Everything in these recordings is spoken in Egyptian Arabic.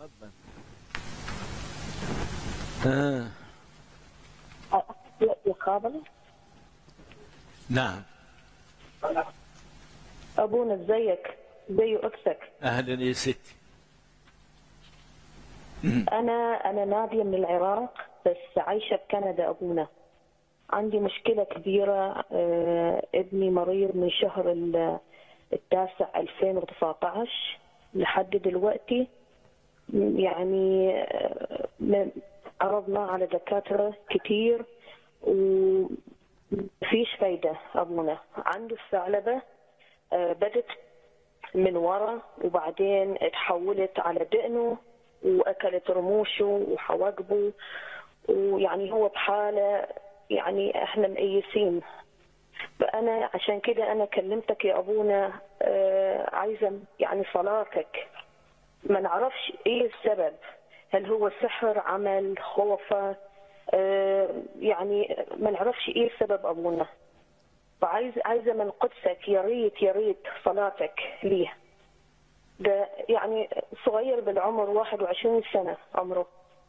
تفضل ها مقابلة نعم أبونا ازيك زي أختك اهلا يا ستي أنا أنا نادية من العراق بس عايشة بكندا أبونا عندي مشكلة كبيرة آه، ابني مريض من شهر ال- التاسع 2019 لحد دلوقتي م- يعني آه، م- عرضنا على دكاترة كتير ومفيش فايدة أبونا عنده الثعلبة آه، بدت من ورا وبعدين اتحولت على دقنه واكلت رموشه وحواجبه ويعني هو بحاله يعني احنا مقيسين فانا عشان كده انا كلمتك يا ابونا آه عايزه يعني صلاتك ما نعرفش ايه السبب هل هو سحر عمل خوفه آه يعني ما نعرفش ايه السبب ابونا فعايز عايزه من قدسك يا ريت يا ريت صلاتك ليه ده يعني صغير بالعمر 21 سنه عمره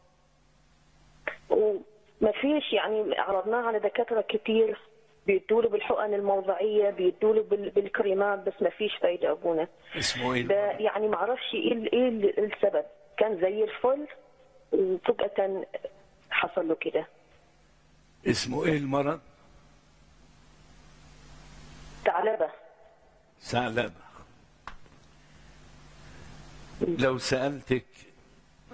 وما فيش يعني عرضناه على دكاتره كتير بيدوا له بالحقن الموضعيه بيدوا له بال- بالكريمات بس ما فيش فايده ابونا اسمه ايه ده المرض؟ يعني ما اعرفش ايه ال- ايه ال- السبب كان زي الفل وفجاه حصل له كده اسمه ايه المرض ثعلبه ثعلبة لو سألتك